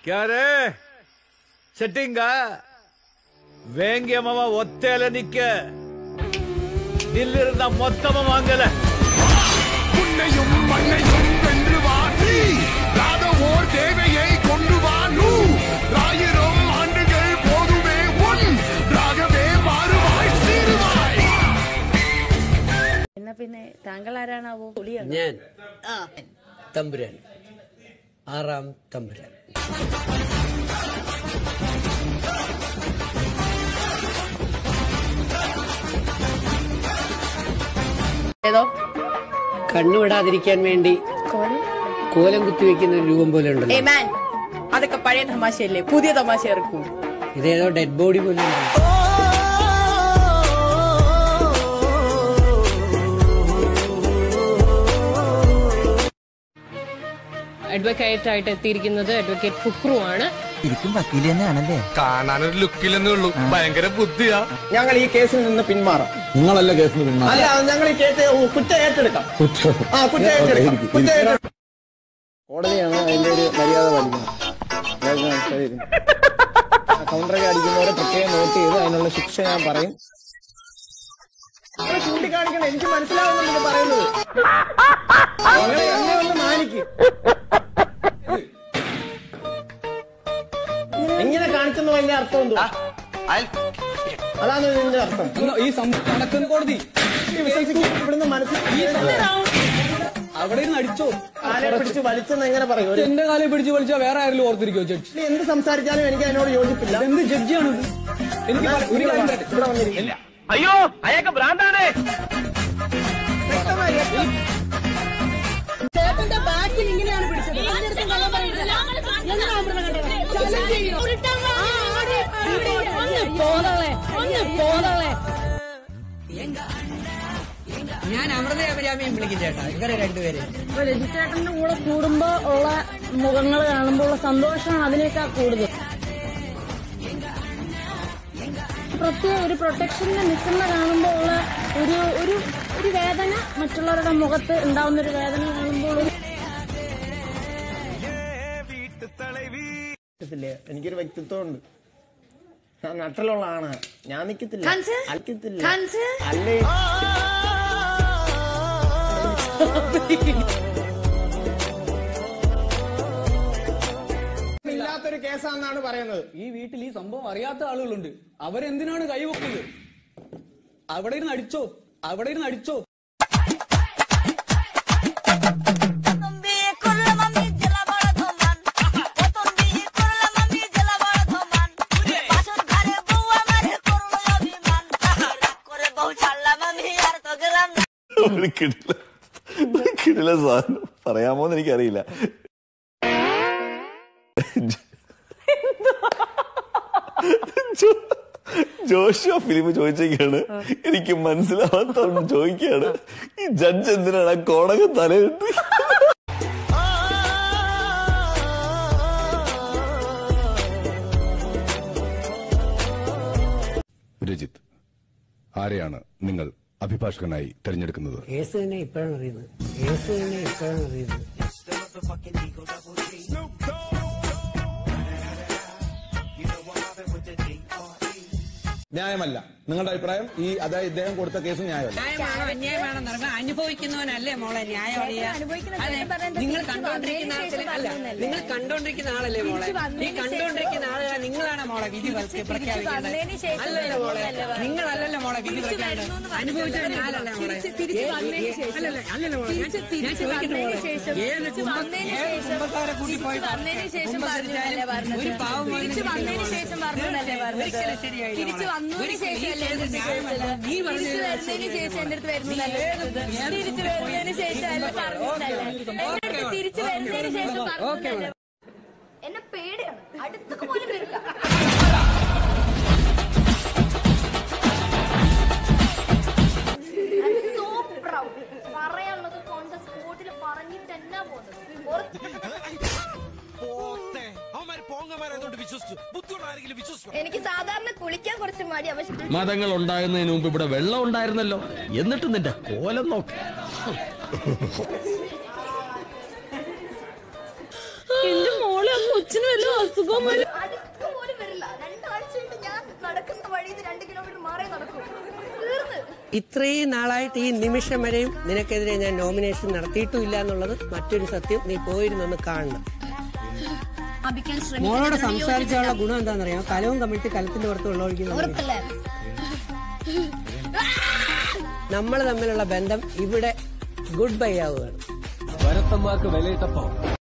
ಕ್ಯಾರೆ ಸೆಟ್ಟಿಂಗ வேங்கியமாவ ஒத்தையில நிக்க தில்லிருந்த மொத்தமா வாங்கல உன்னையும் மண்ணையும் வென்று வாசி ராத ஓர் தேவையை கொண்டு வா நூ ஆயிரம் ஆண்டுகள் போதுமே உன் ராகவே மாறுவாய் சீருவாய் എന്നാ പിന്നെ താങ്കൾ ആരാണാവോ പുളിയാണ് ഞാൻ തമ്പുരാൻ ആറാം തമ്പുരാൻ ഏതോ കണ്ണുവിടാതിരിക്കാൻ വേണ്ടി കോലം കുത്തിവെക്കുന്ന ഒരു രൂപം പോലെ ഏ ഉണ്ടല്ലോ മാൻ അതൊക്കെ പഴയ തമാശയല്ലേ പുതിയ തമാശ ഇറക്കൂ ഇതേതോ ഡെഡ് ബോഡി പോലെ ഉണ്ട്. അഡ്വക്കേറ്റ് ആയിട്ട് എത്തിയിരിക്കുന്നത് അഡ്വക്കേറ്റ് ഫുക്രു ആണ് ശരിക്കും വക്കീല് തന്നെയാണല്ലേ കാണാനൊരു ലുക്കില്ലെന്നേ ഉള്ളൂ ഭയങ്കര ബുദ്ധിയാ ഞങ്ങൾ ഈ കേസിൽ നിന്ന് പിന്മാറാം നിങ്ങളല്ല കേസിന് പിന്മാറി അല്ല ഞങ്ങൾ ഈ കേസ് കുറ്റം ഏറ്റെടുക്കാം ആ കുറ്റം ഏറ്റെടുക്കാം കുറ്റം ഏറ്റെടുക്കാം കോടതിയാണ് അതിന്റെ ഒരു മര്യാദ പാലിക്കുന്നത് കൗണ്ടറൊക്കെ അടിക്കുന്നവരെ പ്രത്യേകം നോട്ട് ചെയ്ത് അതിനുള്ള ശിക്ഷ ഞാൻ പറയും നിങ്ങള് ചൂണ്ടിക്കാണിക്കണം എനിക്ക് മനസ്സിലാവുന്നുണ്ട് ഇത് പറയുന്നത് നിങ്ങള് എന്നെ ഒന്ന് മാനിക്ക് എങ്ങനെ കാണിച്ചെന്ന് അതിന്റെ അർത്ഥം എന്തോ അതാണ് ഇതിന്റെ അർത്ഥം ഈ കണക്കൻ കോടതി ഈ വിശ്വസിക്കും ഇവിടുന്ന് മനസ്സിലാക്കി അവിടെ ഇരുന്ന് അടിച്ചോ കാലെ പിടിച്ച് വലിച്ചെന്ന് എങ്ങനെ പറയും ഒരു എന്റെ കാലെ പിടിച്ച് വലിച്ചാൽ വേറെ ആരെങ്കിലും ഓർത്തിരിക്കോ ജഡ്ജ് ഇനി എന്ത് സംസാരിച്ചാലും എനിക്ക് അതിനോട് യോജിപ്പില്ല എന്ത് ജഡ്ജിയാണ് ഇത് എനിക്ക് പറ- ഒരു കാര്യം പറയട്ടെ. ഇവിടെ വന്നിരിക്കില്ല അയ്യോ അയാൾക്ക് ഭ്രാന്താണ് ചേട്ടന്റെ ബാക്കിൽ ഇങ്ങനെയാണ് പിടിച്ചത് ഒന്ന് പോതളെ ഒന്ന് പോതളെ ഞാൻ അമൃത അഭിരാമിയും വിളിക്കും ചേട്ടാ ഇവരെ രണ്ടുപേരെ ഇപ്പൊ രജിച്ചേട്ടന്റെ കൂടെ കൂടുമ്പോ ഉള്ള മുഖങ്ങൾ കാണുമ്പോൾ ഉള്ള സന്തോഷം അതിനേക്കാൾ കൂടുതൽ പ്രത്യേക ഒരു പ്രൊട്ടക്ഷനിൽ നിൽക്കുന്ന കാണുമ്പോൾ ഉള്ള ഒരു ഒരു ഒരു വേദന മറ്റുള്ളവരുടെ മുഖത്ത് ഉണ്ടാവുന്ന ഒരു വേദന കാണുമ്പോൾ ഒരു ഇല്ലേ? എനിക്കൊരു വ്യക്തിത്വം ഉണ്ട് ഞാൻ നട്ടലുള്ള ആണ് ഞാൻ നിക്കത്തില്ല കാണിച്ച്? അലിക്കത്തില്ല കാണിച്ച്? അല്ലേ ഇല്ലാത്തൊരു കേസാന്നാണ് പറയുന്നത് ഈ വീട്ടിൽ ഈ സംഭവം അറിയാത്ത ആളുകളുണ്ട് അവരെന്തിനാണ് കൈവക്കുന്നത് അവിടെ ഇരുന്ന് അടിച്ചോ അവിടെ ഇരുന്ന് അടിച്ചോ ഒരു കിടില കിടില സാധനം പറയാമോന്ന് എനിക്കറിയില്ല ജോ- ജോഷോ ഫിലിം ചോദിച്ചൊക്കെയാണ് എനിക്ക് മനസ്സിലാവാത്തോണ്ട് ചോദിക്കുകയാണ് ഈ ജഡ്ജ് എന്തിനാണ് ആ കോടകം തലയിട്ട് രജിത്ത് ആരെയാണ് നിങ്ങൾ അഭിഭാഷകനായി തിരഞ്ഞെടുക്കുന്നത് കേസ് തന്നെ ഇപ്പോഴാണ് അറിയുന്നത് കേസ് തന്നെ ഇപ്പോഴാണ് അറിയുന്നത് ന്യായമല്ല നിങ്ങളുടെ അഭിപ്രായം ഈ അതായത് ഇദ്ദേഹം കൊടുത്ത കേസ് ന്യായമല്ല ന്യായമാണോ അന്യായമാണോ നടക്കുക അനുഭവിക്കുന്നവനല്ലേ മോളെ ന്യായം അറിയാ അതെ നിങ്ങൾ കണ്ടോണ്ടിരിക്കുന്ന ആൾക്കാരെ അല്ല നിങ്ങൾ കണ്ടോണ്ടിരിക്കുന്ന ആളല്ലേ മോളെ ഈ കണ്ടോണ്ടിരിക്കുന്ന ആളുകളെ നിങ്ങളാണ് മോളെ വിധി പ്രഖ്യാ- പ്രഖ്യാപിക്കേണ്ടത് അല്ലല്ലോ മോളെ നിങ്ങളല്ലല്ലോ മോളെ വിധി പ്രഖ്യാപിക്കേണ്ടത് അനുഭവിച്ച ഞാനല്ല മോളെ അല്ലല്ല അല്ലല്ലോ മോളെ ഞാൻ ഞാൻ ചോദിക്കട്ടെ മോളെ ഏത് കുടുംബ- ഏത് കുടുംബക്കാരെ കൂട്ടി പോയി കുമ്പസരിച്ചാലും ഒരു പാവം മോനെ ഒരിക്കലും ശരിയായില്ല മോളെ. ഒരിക്കലും ഈ ചെയ്തത് ന്യായമല്ല. നീ പറഞ്ഞത് ശരിയല്ല മോളെ. തിരിച്ചു വരുന്നതിന് ശേഷം അല്ല പറഞ്ഞിട്ടല്ലേ തിരിച്ചു വരുന്നതിന് ശേഷം പറഞ്ഞതല്ലേ എന്നെ പേടിയാണ് അടുത്തൊക്കെ പോലും വരില്ല so proud. പറയാനുള്ളത് കൊണ്ട് സ്പോട്ടിൽ പറഞ്ഞിട്ട് എന്നാ പോകുന്നത് എനിക്ക് സാധാരണ കുളിക്കാൻ കുറച്ച് മടിയാ പക്ഷെ മതങ്ങൾ ഉണ്ടാകുന്നതിന് മുമ്പ് ഇവിടെ വെള്ളം ഉണ്ടായിരുന്നല്ലോ എന്നിട്ട് നിന്റെ കോലം നോക്ക് എന്റെ മോളെ ഒന്ന് കൊച്ചിന് വല്ല അസുഖം വരും അടുത്ത് പോലും വരില്ല രണ്ടാഴ്ച കൊണ്ട് ഞാൻ നടക്കുന്ന വഴിയിൽ നിന്ന് രണ്ട് കിലോമീറ്റർ മാറി നടക്കും തീർന്ന് ഇത്രയും നാളായിട്ട് ഈ നിമിഷം വരെയും നിനക്കെതിരെ ഞാൻ നോമിനേഷൻ നടത്തിയിട്ടുമില്ല എന്നുള്ളത് മറ്റൊരു സത്യം നീ പോയിരുന്നൊന്ന് കാണണം അഭിക്കാൻ മോളോട് സംസാരിച്ചാലുള്ള ഗുണം എന്താണെന്നറിയാം കലവും കമിഴ്ത്തി കലത്തിന്റെ പുറത്ത് വെള്ളമൊഴിക്കുന്ന ഉറപ്പല്ലേ നമ്മൾ തമ്മിലുള്ള ബന്ധം ഇവിടെ ഗുഡ് ബൈ ആവുകയാണ് വരത്തന്മാർക്ക് വിലയിട്ടപ്പോ